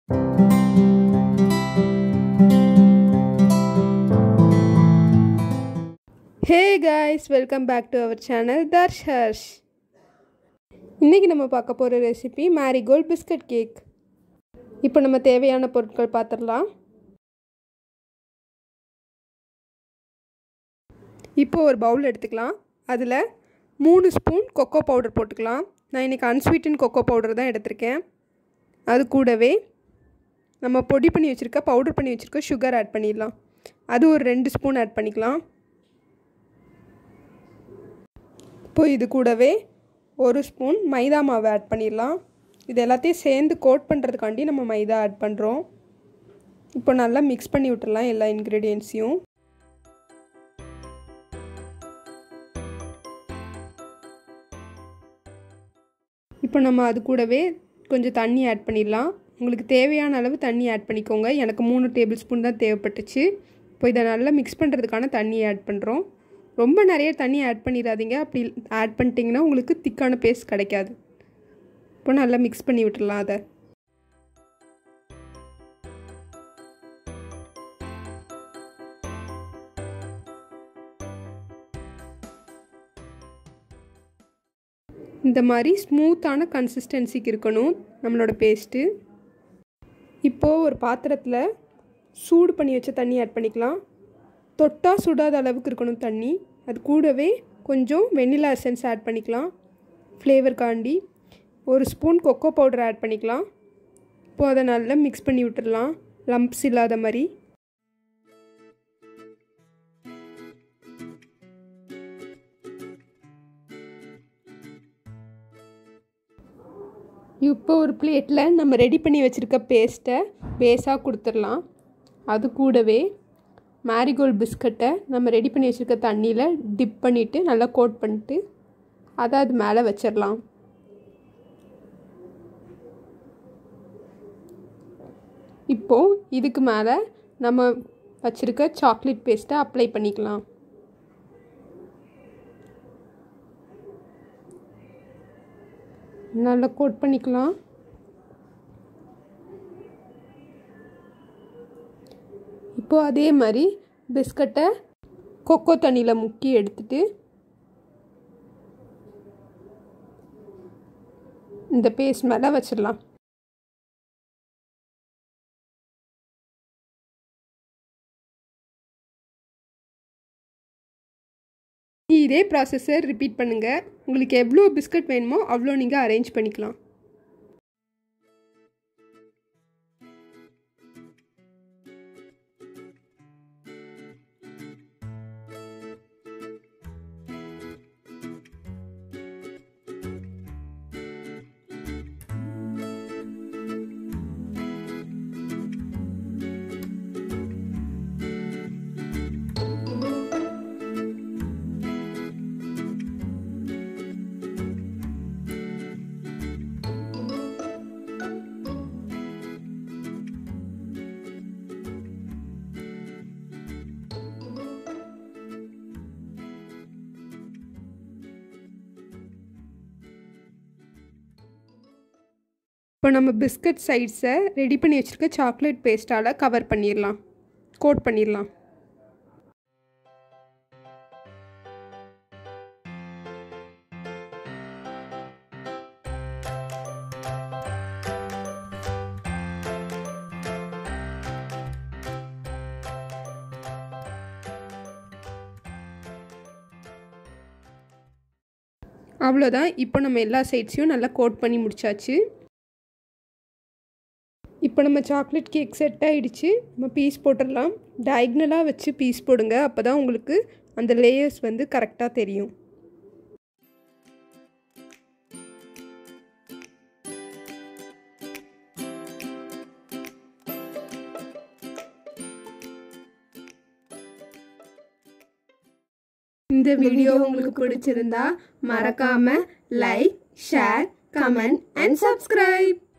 hey guys welcome back to our channel Dharsh Harsh இன்றைக்கி நம்ம பார்க்க போகிற ரெசிபி மேரிகோல்ட் பிஸ்கட் கேக் இப்போ நம்ம தேவையான பொருட்கள் பார்த்துடலாம் இப்போ ஒரு பவுல் எடுத்துக்கலாம் அதில் மூணு ஸ்பூன் கொக்கோ பவுடர் போட்டுக்கலாம் நான் இன்றைக்கி அன்ஸ்வீட்டன் கொக்கோ பவுடர் தான் எடுத்திருக்கேன் அது கூடவே நம்ம பொடி பண்ணி வச்சுருக்க பவுடர் பண்ணி வச்சுருக்க சுகர் ஆட் பண்ணிடலாம் அது ஒரு ரெண்டு ஸ்பூன் ஆட் பண்ணிக்கலாம் இப்போ இது கூடவே ஒரு ஸ்பூன் மைதா மாவு ஆட் பண்ணிடலாம் இது எல்லாத்தையும் சேர்ந்து கோட் பண்ணுறதுக்காண்டி நம்ம மைதா ஆட் பண்ணுறோம் இப்போ நல்லா மிக்ஸ் பண்ணி விட்டுடலாம் எல்லா இன்க்ரீடியன்ஸையும் இப்போ நம்ம அது கூடவே கொஞ்சம் தண்ணி ஆட் பண்ணிடலாம் உங்களுக்கு தேவையான அளவு தண்ணி ஆட் பண்ணிக்கோங்க எனக்கு மூணு டேபிள் ஸ்பூன் தான் தேவைப்பட்டுச்சு இப்போ இதை நல்லா மிக்ஸ் பண்ணுறதுக்கான தண்ணி ஆட் பண்ணுறோம் ரொம்ப நிறைய தண்ணி ஆட் பண்ணிடாதீங்க அப்படி ஆட் பண்ணிட்டீங்கன்னா உங்களுக்கு திக்கான பேஸ்ட் கிடைக்காது இப்போ நல்லா மிக்ஸ் பண்ணி விட்டுடலாம் அதை இந்த மாதிரி ஸ்மூத்தான கன்சிஸ்டன்சிக்கு இருக்கணும் நம்மளோட பேஸ்ட்டு இப்போது ஒரு பாத்திரத்தில் சூடு பண்ணி வச்ச தண்ணி ஆட் பண்ணிக்கலாம் தொட்டால் சுடாத அளவுக்கு இருக்கணும் தண்ணி அது கூடவே கொஞ்சம் வெண்ணிலா எசன்ஸ் ஆட் பண்ணிக்கலாம் ஃப்ளேவர்காண்டி ஒரு ஸ்பூன் கொக்கோ பவுடர் ஆட் பண்ணிக்கலாம் இப்போது அதை நல்லா மிக்ஸ் பண்ணி விட்டுடலாம் லம்ப்ஸ் இல்லாத மாதிரி இப்போ ஒரு பிளேட்டில் நம்ம ரெடி பண்ணி வச்சுருக்க பேஸ்ட்டை பேஸாக கொடுத்துடலாம் அது கூடவே மேரிகோல்டு பிஸ்கட்டை நம்ம ரெடி பண்ணி வச்சுருக்க தண்ணியில் டிப் பண்ணிவிட்டு நல்லா கோட் பண்ணிட்டு அதை அது மேலே வச்சிடலாம் இப்போது இதுக்கு மேலே நம்ம வச்சுருக்க சாக்லேட் பேஸ்ட்டை அப்ளை பண்ணிக்கலாம் நல்லா கோட் பண்ணிக்கலாம் இப்போது அதே மாதிரி பிஸ்கட்டை கொக்கோ தண்ணியில் முக்கி எடுத்துட்டு இந்த பேஸ்ட் மேலே வச்சிடலாம் இதே ப்ராசஸை ரிப்பீட் பண்ணுங்கள் உங்களுக்கு எவ்வளோ பிஸ்கட் வேணுமோ அவ்வளோ நீங்கள் அரேஞ்ச் பண்ணிக்கலாம் இப்போ நம்ம பிஸ்கட் சைட்ஸை ரெடி பண்ணி வச்சுருக்க சாக்லேட் பேஸ்ட்டால் கவர் பண்ணிடலாம் கோட் பண்ணிடலாம் அவ்வளோதான் இப்போ நம்ம எல்லா சைட்ஸையும் நல்லா கோட் பண்ணி முடிச்சாச்சு இப்போ நம்ம சாக்லேட் கேக் செட் ஆகிடுச்சு நம்ம பீஸ் போட்டுடலாம் டயக்னலாக வச்சு பீஸ் போடுங்க அப்போ தான் உங்களுக்கு அந்த லேயர்ஸ் வந்து கரெக்டாக தெரியும் இந்த வீடியோ உங்களுக்கு பிடிச்சிருந்தா மறக்காம like share comment and subscribe